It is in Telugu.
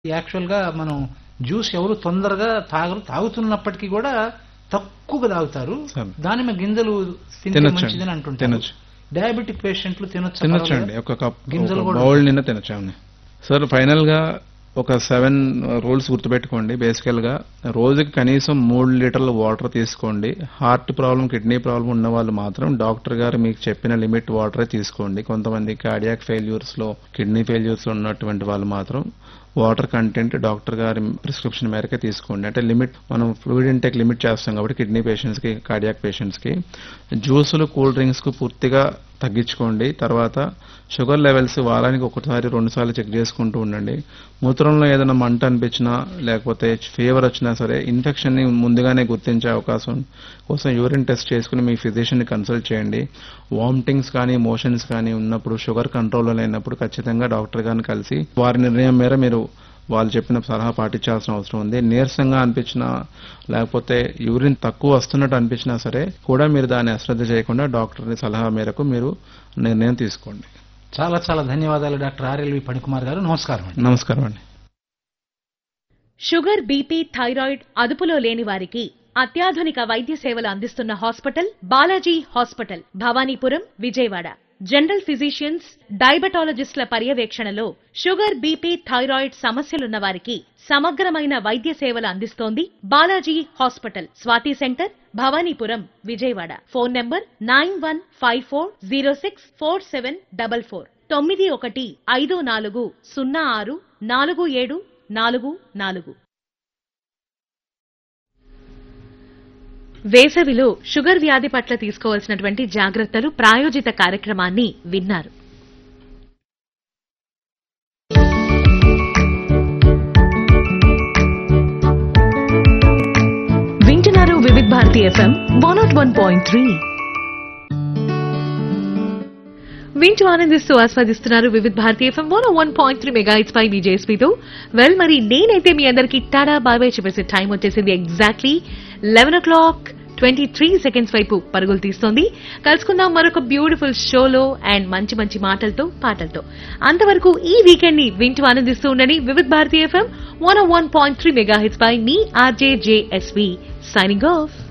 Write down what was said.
యాక్చువల్ గా మనం జ్యూస్ ఎవరు తొందరగా తాగరు తాగుతున్నప్పటికీ కూడా తక్కువగా తాగుతారు సరే. దానిమ్మ గింజలు తింటే తినొచ్చండి. మంచిదని అంటుంటారు తినొచ్చు. డయాబెటిక్ పేషెంట్లు తినొచ్చు తినొచ్చండి ఒక కప్ గింజలు కూడా బౌల్ నిన్న తినొచ్చు అవును సార్ ఫైనల్ గా ఒక సెవెన్ రూల్స్ గుర్తుపెట్టుకోండి బేసికల్ గా రోజుకి కనీసం మూడు లీటర్ల వాటర్ తీసుకోండి హార్ట్ ప్రాబ్లం కిడ్నీ ప్రాబ్లం ఉన్న వాళ్ళు మాత్రం డాక్టర్ గారు మీకు చెప్పిన లిమిట్ వాటరే తీసుకోండి కొంతమంది కార్డియాక్ ఫెయిల్యూర్స్ లో కిడ్నీ ఫెయిల్యూర్స్ లో ఉన్నటువంటి వాళ్ళు మాత్రం వాటర్ కంటెంట్ డాక్టర్ గారి ప్రిస్క్రిప్షన్ మేరకే తీసుకోండి అంటే లిమిట్ మనం ఫ్లూయిడ్ ఇంటేక్ లిమిట్ చేస్తాం కాబట్టి కిడ్నీ పేషెంట్స్ కి కార్డియాక్ పేషెంట్స్ కి జ్యూసులు కూల్ డ్రింక్స్ కు పూర్తిగా తగ్గించుకోండి తర్వాత షుగర్ లెవెల్స్ వారానికి ఒకసారి రెండు సార్లు చెక్ చేసుకుంటూ ఉండండి మూత్రంలో ఏదైనా మంట అనిపించినా లేకపోతే ఫీవర్ వచ్చినా సరే ఇన్ఫెక్షన్ ని ముందుగానే గుర్తించే అవకాశం కోసం యూరిన్ టెస్ట్ చేసుకుని మీ ఫిజిషియన్ ని కన్సల్ట్ చేయండి వామిటింగ్స్ కానీ మోషన్స్ కానీ ఉన్నప్పుడు షుగర్ కంట్రోల్లో లేనప్పుడు ఖచ్చితంగా డాక్టర్ గారిని కలిసి వారి నిర్ణయం మేర మీరు వాళ్ళు చెప్పిన సలహా పాటించాల్సిన అవసరం ఉంది నీరసంగా అనిపించినా లేకపోతే యూరిన్ తక్కువ వస్తున్నట్టు అనిపించినా సరే కూడా మీరు దాన్ని అశ్రద్ధ చేయకుండా డాక్టర్ సలహా మేరకు మీరు నిర్ణయం తీసుకోండి చాలా చాలా ధన్యవాదాలు డాక్టర్ ఆర్ఎల్వి పణికుమార్ గారు నమస్కారం అండి నమస్కారం అండి షుగర్ బీపీ థైరాయిడ్ అదుపులో లేని వారికి అత్యాధునిక వైద్య సేవలు అందిస్తున్న hospital Balaji hospital Bhavanipuram Vijayawada general physicians డయాబెటాలజిస్టుల పర్యవేక్షణలో షుగర్ బీపీ థైరాయిడ్ సమస్యలున్న వారికి సమగ్రమైన వైద్య సేవలు అందిస్తోంది Balaji hospital Swathi centre Bhavanipuram Vijayawada phone number nine one five four zero six four seven double four తొమ్మిది ఒకటి ఐదు నాలుగు సున్నా ఆరు నాలుగు ఏడు నాలుగు నాలుగు వేసవిలో షుగర్ వ్యాధి పట్ల తీసుకోవాల్సినటువంటి జాగ్రత్తలు ప్రాయోజిత కార్యక్రమాన్ని విన్నారు వింటున్నారు Vividh Bharati FM one nought one point three వింటూ ఆనందిస్తూ ఆస్వాదిస్తున్నారు Vividh Bharati FM one one point three mega పై మీ జేఎస్పీతో వెల్ మరి నేనైతే మీ అందరికి టాడా బాబాయ్ చెప్పేసి టైం వచ్చేసింది exactly eleven o'clock twenty three seconds వైపు పరుగులు తీస్తోంది కలుసుకుందాం మరొక బ్యూటిఫుల్ షోలో అండ్ మంచి మంచి మాటలతో పాటలతో అంతవరకు ఈ వీకెండ్ ని వింటూ ఆనందిస్తూ ఉండండి Vividh Bharati FM one one point three mega పై మీ ఆర్జే జేఎస్వి సైనింగ్ ఆఫ్